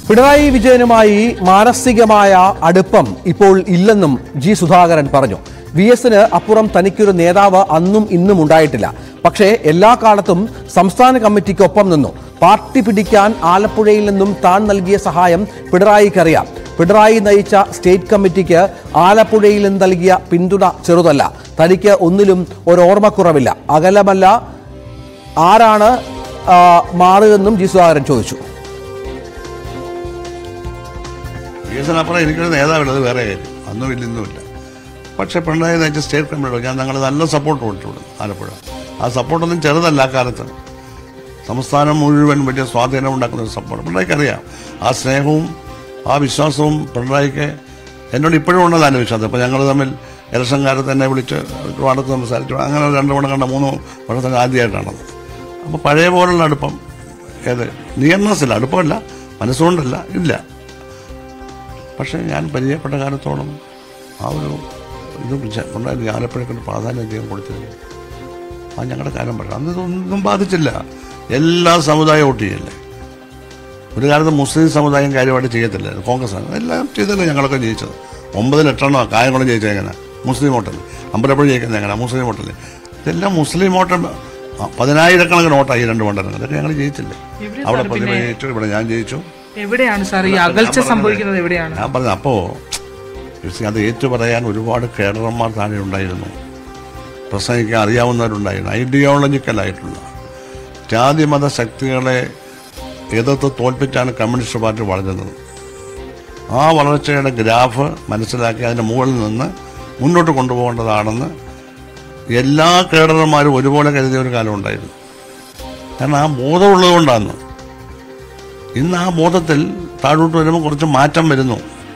പിണറായി വിജയനുമായി മാനസികമായ അടുപ്പം ഇപ്പോൾ ഇല്ലെന്നും ജി സുധാകരൻ പറഞ്ഞു വി എസിന് അപ്പുറം തനിക്കൊരു നേതാവ് അന്നും ഇന്നും ഉണ്ടായിട്ടില്ല പക്ഷേ എല്ലാ കാലത്തും സംസ്ഥാന കമ്മിറ്റിക്കൊപ്പം നിന്നു പാർട്ടി പിടിക്കാൻ ആലപ്പുഴയിൽ നിന്നും താൻ നൽകിയ സഹായം പിണറായിക്കറിയാം പിണറായി നയിച്ച സ്റ്റേറ്റ് കമ്മിറ്റിക്ക് ആലപ്പുഴയിൽ നിന്ന് നൽകിയ പിന്തുണ ചെറുതല്ല തനിക്ക് ഒന്നിലും ഒരു ഓർമ്മക്കുറവില്ല അകലമല്ല ആരാണ് ആ, മാറുകയെന്നും ജി സുധാകരൻ ചോദിച്ചു വികസനപ്പുറം എനിക്കൊരു നേതാവുള്ളത് വേറെ കാര്യം അന്നും ഇല്ല ഇന്നുമില്ല പക്ഷേ പിണറായി നയിച്ച സ്റ്റേറ്റ് കമ്മിറ്റിയോട് ഞാൻ ഞങ്ങൾ നല്ല സപ്പോർട്ട് കൊടുത്തിട്ടുണ്ട് ആലപ്പുഴ ആ സപ്പോർട്ടൊന്നും ചെറുതല്ല ആ കാലത്ത് സംസ്ഥാനം മുഴുവൻ വലിയ സ്വാധീനം ഉണ്ടാക്കുന്ന ഒരു സപ്പോർട്ട് പിണറായിക്ക് അറിയാം ആ സ്നേഹവും ആ വിശ്വാസവും പിണറായിക്ക് എന്നോട് ഇപ്പോഴും ഉണ്ടെന്നാണ് വിശ്വാസം അപ്പോൾ ഞങ്ങൾ തമ്മിൽ ഇലക്ഷൻ കാലത്ത് എന്നെ വിളിച്ച് ഒരുപാട് സംസാരിച്ചു അങ്ങനെ രണ്ട് മണം കണ്ട മൂന്ന് വർഷത്തിന് ആദ്യമായിട്ടാണത് അപ്പോൾ പഴയ പോലുള്ള അടുപ്പം ഏത് നിയന്ത്രണത്തില്ല അടുപ്പമല്ല മനസ്സുകൊണ്ടല്ല ഇല്ല പക്ഷേ ഞാൻ പരിചയപ്പെട്ട കാലത്തോളം ആ ഒരു ഇത് വിചാ- ഉണ്ടായിരുന്നു ആലപ്പുഴയ്ക്കൊരു പ്രാധാന്യം അധികം കൊടുത്തിരുന്നു ആ ഞങ്ങളുടെ കാലം പക്ഷേ അന്ന് ഇതൊന്നും ബാധിച്ചില്ല എല്ലാ സമുദായം വോട്ട് ചെയ്യല്ലേ ഒരു കാലത്ത് മുസ്ലിം സമുദായം കാര്യമായിട്ട് ചെയ്യത്തില്ല കോൺഗ്രസ് ആണ് എല്ലാം ചെയ്തല്ലേ ഞങ്ങളൊക്കെ ജയിച്ചത് ഒമ്പത് എട്ടെണ്ണോ കായംകുളം ജയിച്ചത് എങ്ങനെ മുസ്ലിം വോട്ടല്ലേ അമ്പലപ്പുഴ ജയിക്കുന്നത് എങ്ങനെ മുസ്ലിം വോട്ടല്ലേ ഇതെല്ലാം മുസ്ലിം വോട്ട് ആ, പതിനായിരക്കണക്കിന് വോട്ടായി രണ്ട് മണ്ഡലങ്ങൾ അതൊക്കെ ഞങ്ങൾ ജയിച്ചില്ലേ എവിടെ അവിടെ സാർ പ്രതിഭ പിന്നെ- ജയിച്ചു ഇവിടെ ഞാൻ ജയിച്ചു എവിടെയാണ് സാർ ഈ അകൽച്ച സംഭവിക്കുന്നത് എവിടെയാണ് ഞാൻ പറഞ്ഞു അപ്പോ യേശു, അത് ഏറ്റു പറയാൻ ഒരുപാട് കേഡർമാർ താഴെ ഉണ്ടായിരുന്നു പ്രസംഗിക്കാൻ അറിയാവുന്നവരുണ്ടായിരുന്നു ഐഡിയോളജിക്കലായിട്ടുള്ള ജാതി മത ശക്തികളെ എതിർത്ത് തോൽപ്പിച്ചാണ് കമ്മ്യൂണിസ്റ്റ് പാർട്ടി വളരുന്നത് ആ വളർച്ചയുടെ ഗ്രാഫ് മനസ്സിലാക്കി അതിൻ്റെ മുകളിൽ നിന്ന് മുന്നോട്ട് കൊണ്ടുപോകേണ്ടതാണെന്ന് എല്ലാ കേഡർമാരും ഒരുപോലെ കരുതിയ ഒരു കാലം ഉണ്ടായിരുന്നു കാരണം ആ ബോധമുള്ളത് കൊണ്ടാണ് ഇന്ന് ആ ബോധത്തിൽ താഴോട്ട് വരുമ്പോൾ കുറച്ച് മാറ്റം വരുന്നു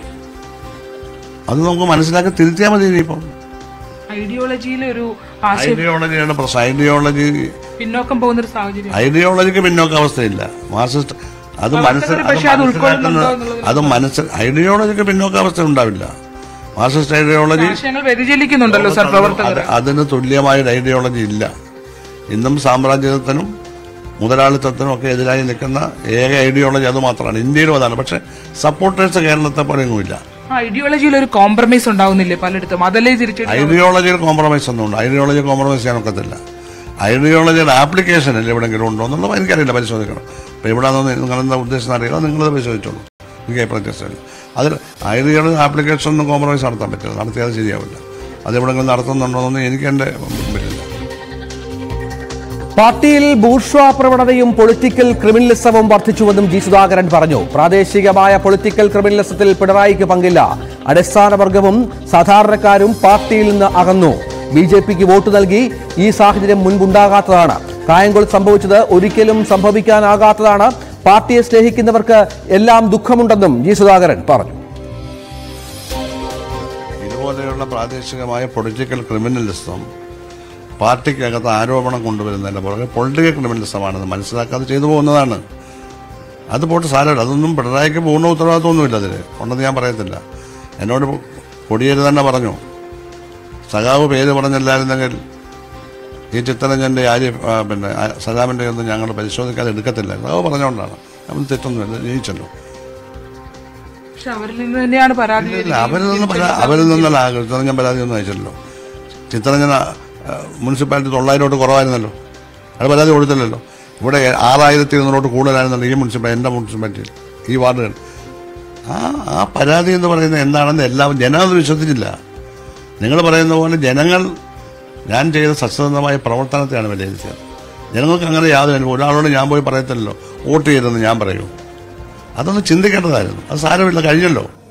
അത് നമുക്ക് മനസ്സിലാക്കി തിരുത്തിയാൽ മതി ഇനിയിപ്പം ഐഡിയോളജിയിലെ ഒരു ആശയം ഐഡിയോളജിയാണ് പ്രശ്നം ഐഡിയോളജി പിന്നോക്കം പോകുന്ന ഒരു സാഹചര്യം ഐഡിയോളജിക്ക് പിന്നോക്കാവസ്ഥയില്ല മാർക്സിസ്റ്റ് അത് മനസ്സിൽ പ്രവർത്തകർ അത് പക്ഷേ അത് ഉൾക്കൊള്ളുന്നുണ്ടോ മനസ്സിലാക്കുന്ന എന്നുള്ളത് അത് മനസ്സിൽ ഐഡിയോളജിക്ക് പിന്നോക്കാവസ്ഥ ഉണ്ടാവില്ല മാർക്സിസ്റ്റ് ഐഡിയോളജി ആശയങ്ങൾ വ്യതിചലിക്കുന്നുണ്ടല്ലോ സാർ പ്രവർത്തകർ അത് അതിന് തുല്യമായ ഒരു ഐഡിയോളജി ഇല്ല ഇന്നും സാമ്രാജ്യത്തിനും മുതലാളിത്തത്തിനും ഒക്കെ എതിരായി നിൽക്കുന്ന ഏക ഐഡിയോളജി അത് മാത്രമാണ് ഇന്ത്യയിലും അതാണ് പക്ഷെ സപ്പോർട്ടേഴ്സ് കേരളത്തെ പോലെ ഒന്നുമില്ല ആ ഐഡിയോളജിയിൽ ഒരു കോംപ്രമൈസ് ഉണ്ടാവുന്നില്ലേ പലയിടത്തും അതല്ലേ തിരിച്ചു ഐഡിയോളജിയിൽ കോംപ്രമൈസ് ഒന്നും ഉണ്ട് ഐഡിയോളജി കോംപ്രമൈസ് ചെയ്യാൻ ഒക്കത്തില്ല ഐഡിയോളജിയുടെ ആപ്ലിക്കേഷൻ അല്ല എവിടെയെങ്കിലും ഉണ്ടോ എന്നുള്ളത് എനിക്കറിയില്ല പരിശോധിക്കണം അപ്പോൾ എവിടെയാണെന്ന് നിങ്ങളെന്താ ഉദ്ദേശം അറിയില്ല നിങ്ങളത് പരിശോധിച്ചോളൂ എനിക്ക് പ്രത്യക്ഷമില്ല അതിൽ ഐഡിയോളജി ആപ്ലിക്കേഷൻ ഒന്നും കോംപ്രമൈസ് നടത്താൻ പറ്റില്ല നടത്തിയാൽ ശരിയാവില്ല അത് എവിടെയെങ്കിലും നടത്തുന്നുണ്ടോ എന്നൊന്നും എനിക്ക് എൻ്റെ മുമ്പിലില്ല പാർട്ടിയിൽ ബൂർഷ്വാ പ്രവണതയും പൊളിറ്റിക്കൽ ക്രിമിനലിസവും വർദ്ധിച്ചുവെന്നും ജി സുധാകരൻ പറഞ്ഞു പ്രാദേശികമായ പൊളിറ്റിക്കൽ ക്രിമിനലിസത്തിൽ പിണറായിക്ക് പങ്കില്ല അടിസ്ഥാന വർഗവും സാധാരണക്കാരും പാർട്ടിയിൽ നിന്ന് അകന്നു ബി ജെ പിക്ക് വോട്ട് നൽകി ഈ സാഹചര്യം മുൻപുണ്ടാകാത്തതാണ് കായംകുളത്ത് സംഭവിച്ചത് ഒരിക്കലും സംഭവിക്കാനാകാത്തതാണ് പാർട്ടിയെ സ്നേഹിക്കുന്നവർക്ക് എല്ലാം ദുഃഖമുണ്ടെന്നും ജി സുധാകരൻ പറഞ്ഞു ഇതുപോലെയുള്ള പ്രാദേശികമായ പൊളിറ്റിക്കൽ ക്രിമിനലിസം പാർട്ടിക്കകത്ത് ആരോപണം കൊണ്ടുവരുന്നതിൻ്റെ പുറകെ പൊളിറ്റിക്കൽ ക്രിമിനലിസമാണെന്ന് മനസ്സിലാക്കാതെ ചെയ്തു പോകുന്നതാണ് അത് പോട്ട് സാരമില്ല അതൊന്നും പിണറായിക്ക് പൂർണ്ണ ഉത്തരവാദിത്വമൊന്നുമില്ല അതിൽ ഉണ്ടെന്ന് ഞാൻ പറയത്തില്ല എന്നോട് കൊടിയേര് തന്നെ പറഞ്ഞു സഖാവ് പേര് പറഞ്ഞല്ലായിരുന്നെങ്കിൽ ഈ ചിത്തരഞ്ജൻ്റെ ആര്യ ആ, പിന്നെ ആ, സലാമിൻ്റെ ഒന്നും ഞങ്ങൾ പരിശോധിക്കാതെ എടുക്കത്തില്ല സഖാവ് പറഞ്ഞുകൊണ്ടാണ് നമ്മൾ തെറ്റൊന്നുമില്ല ജയിച്ചല്ലോ പക്ഷെ അവരിൽ നിന്ന് തന്നെയാണ് പരാതി ഇല്ല അവരിൽ നിന്ന് പരാ- അവരിൽ നിന്നല്ല ചിത്രരഞ്ജൻ പരാതിയൊന്നും അയച്ചില്ലല്ലോ ചിത്രരഞ്ജന മുനിസിപ്പാലിറ്റി തൊള്ളായിരോട്ട് കുറവായിരുന്നല്ലോ അത് പരാതി കൊടുത്തില്ലല്ലോ ഇവിടെ ആറായിരത്തി ഇരുന്നൂറോട്ട് കൂടുതലായിരുന്നല്ലോ ഈ മുനിസിപ്പാലിറ്റി എൻ്റെ മുനിസിപ്പാലിറ്റിയിൽ ഈ വാർഡുകൾ ആ ആ പരാതി എന്ന് പറയുന്നത് എന്താണെന്ന് എല്ലാവരും ജനം അത് വിശ്വസിച്ചില്ല നിങ്ങൾ പറയുന്ന പോലെ ജനങ്ങൾ ഞാൻ ചെയ്ത സത്യസന്ധമായ പ്രവർത്തനത്തെയാണ് വിലയിരുത്തിയത് ജനങ്ങൾക്ക് അങ്ങനെ യാതൊരു അനുഭവം ഒരാളോട് ഞാൻ പോയി പറയത്തില്ലല്ലോ വോട്ട് ചെയ്തെന്ന് ഞാൻ പറയൂ അതൊന്ന് ചിന്തിക്കേണ്ടതായിരുന്നു അത് സാരമില്ല കഴിഞ്ഞല്ലോ